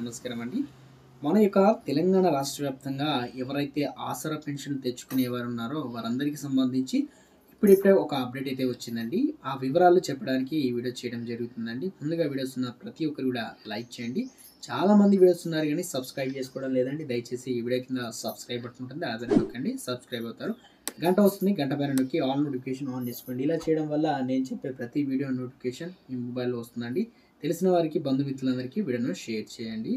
నమస్కారం అండి మన యొక్క తెలంగాణ రాష్ట్ర వ్యాప్తంగా ఎవరైతే ఆసరా పెన్షన్ తెచ్చుకునేవారు ఉన్నారో వారందరికీ సంబంధించి ఇప్పుడిప్పుడే ఒక అప్డేట్ అయితే వచ్చిందండి ఆ వివరాలు చెప్పడానికి ఈ వీడియో చేయడం జరుగుతుందండి ముందుగా వీడియోస్ ఉన్న ప్రతి ఒక్కరు కూడా లైక్ చేయండి చాలా మంది వీడియోస్ ఉన్నారు కానీ సబ్స్క్రైబ్ చేసుకోవడం లేదండి దయచేసి ఈ వీడియో కింద సబ్స్క్రైబ్ బటన్ ఉంటుంది అదే నొక్కండి సబ్స్క్రైబ్ అవుతారు గంట వస్తుంది గంట పైన నొక్కి ఆల్ నోటిఫికేషన్ ఆన్ చేసుకోండి ఇలా చేయడం వల్ల నేను చెప్పే ప్రతి వీడియో నోటిఫికేషన్ మీ మొబైల్లో వస్తుందండి తెలిసిన వారికి బంధుమిత్రులందరికీ వీడియోను షేర్ చేయండి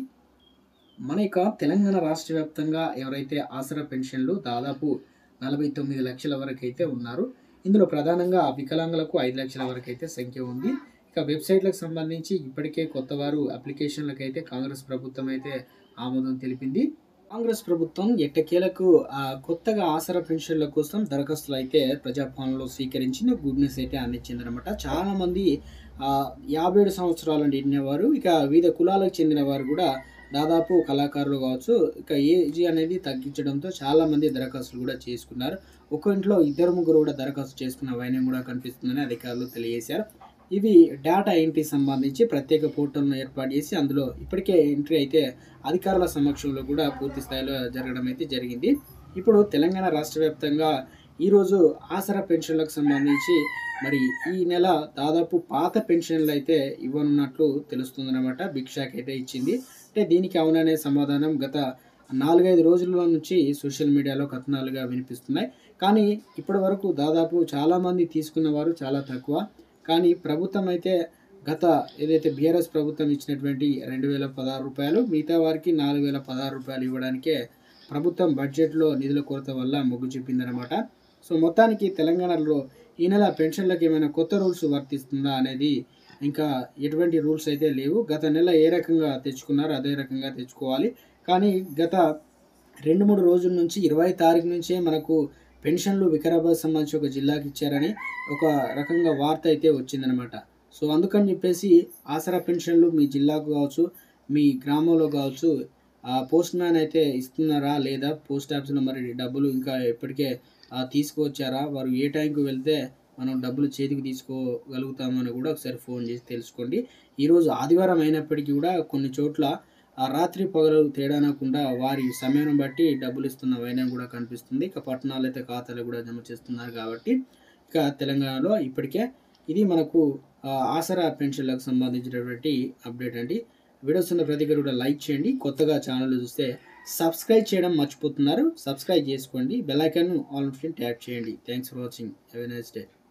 మన యొక్క తెలంగాణ రాష్ట్ర వ్యాప్తంగా ఎవరైతే ఆసరా పెన్షన్లు దాదాపు నలభై తొమ్మిది లక్షల వరకు అయితే ఉన్నారు ఇందులో ప్రధానంగా వికలాంగులకు ఐదు లక్షల వరకు అయితే సంఖ్య ఉంది ఇక వెబ్సైట్లకు సంబంధించి ఇప్పటికే కొత్త వారు అప్లికేషన్లకు అయితే కాంగ్రెస్ ప్రభుత్వం అయితే ఆమోదం తెలిపింది కాంగ్రెస్ ప్రభుత్వం ఎట్టకేలకు ఆ, కొత్తగా ఆసరా పెన్షన్ల కోసం దరఖాస్తులు అయితే ప్రజాపాలనలో స్వీకరించిన గుడ్ న్యూస్ అయితే అందించింది అనమాట చాలా మంది ఆ, యాభై ఏడు సంవత్సరాలు నిండినవారు ఇక వివిధ కులాలకు చెందిన వారు కూడా దాదాపు కళాకారులు కావచ్చు ఇక ఏజ్ అనేది తగ్గించడంతో చాలా మంది దరఖాస్తులు కూడా చేసుకున్నారు ఒక ఇంట్లో ఇద్దరు ముగ్గురు కూడా దరఖాస్తు చేసుకున్న వైనం కూడా కనిపిస్తుందని అధికారులు తెలియజేశారు ఇవి డేటా ఎంట్రీ సంబంధించి ప్రత్యేక పోర్టల్ను ఏర్పాటు చేసి అందులో ఇప్పటికే ఎంట్రీ అయితే అధికారుల సమక్షంలో కూడా పూర్తి స్థాయిలో జరగడం అయితే జరిగింది ఇప్పుడు తెలంగాణ రాష్ట్ర వ్యాప్తంగా ఈరోజు ఆసరా పెన్షన్లకు సంబంధించి మరి ఈ నెల దాదాపు పాత పెన్షన్లు అయితే ఇవ్వనున్నట్లు తెలుస్తుందన్నమాట బిగ్ షాక్ అయితే ఇచ్చింది అంటే దీనికి అవుననే సమాధానం గత నాలుగైదు రోజుల నుంచి సోషల్ మీడియాలో కథనాలుగా వినిపిస్తున్నాయి కానీ ఇప్పటి వరకు దాదాపు చాలామంది తీసుకున్న వారు చాలా తక్కువ కానీ ప్రభుత్వం అయితే గత ఏదైతే బీఆర్ఎస్ ప్రభుత్వం ఇచ్చినటువంటి రెండు వేల పదహారు రూపాయలు మిగతా వారికి నాలుగు వేల పదహారు రూపాయలు ఇవ్వడానికే ప్రభుత్వం బడ్జెట్లో నిధుల కొరత వల్ల మొగ్గు చూపిందనమాట సో మొత్తానికి తెలంగాణలో ఈ నెల పెన్షన్లకు ఏమైనా కొత్త రూల్స్ వర్తిస్తుందా అనేది ఇంకా ఎటువంటి రూల్స్ అయితే లేవు గత నెల ఏ రకంగా తెచ్చుకున్నారో అదే రకంగా తెచ్చుకోవాలి కానీ గత రెండు మూడు రోజుల నుంచి ఇరవై తారీఖు నుంచే మనకు పెన్షన్లు వికారాబాద్ సంబంధించి ఒక జిల్లాకి ఇచ్చారని ఒక రకంగా వార్త అయితే వచ్చిందనమాట సో అందుకని చెప్పేసి ఆసరా పెన్షన్లు మీ జిల్లాకు కావచ్చు మీ గ్రామంలో కావచ్చు ఆ పోస్ట్ మ్యాన్ అయితే ఇస్తున్నారా లేదా పోస్ట్ ఆఫీస్లో మరి డబ్బులు ఇంకా ఎప్పటికే ఆ, తీసుకువచ్చారా వారు ఏ టైంకి వెళ్తే మనం డబ్బులు చేతికి తీసుకోగలుగుతామని కూడా ఒకసారి ఫోన్ చేసి తెలుసుకోండి ఈరోజు ఆదివారం అయినప్పటికీ కూడా కొన్ని చోట్ల ఆ రాత్రి పగలు తేడానకుండా వారి సమయం బట్టి డబ్బులు ఇస్తున్న వైనం కూడా కనిపిస్తుంది ఇక పట్టణాలు అయితే ఖాతాలు కూడా జమ చేస్తున్నారు కాబట్టి ఇక తెలంగాణలో ఇప్పటికే ఇది మనకు ఆ, ఆసరా పెన్షన్లకు సంబంధించినటువంటి అప్డేట్ అండి వీడియోస్ ఉన్న ప్రతి ఒక్కరు కూడా లైక్ చేయండి కొత్తగా ఛానల్ చూస్తే సబ్స్క్రైబ్ చేయడం మర్చిపోతున్నారు సబ్స్క్రైబ్ చేసుకోండి బెల్ ఐకాన్ ఆల్ ట్యాప్ చేయండి thanks for watching have a nice day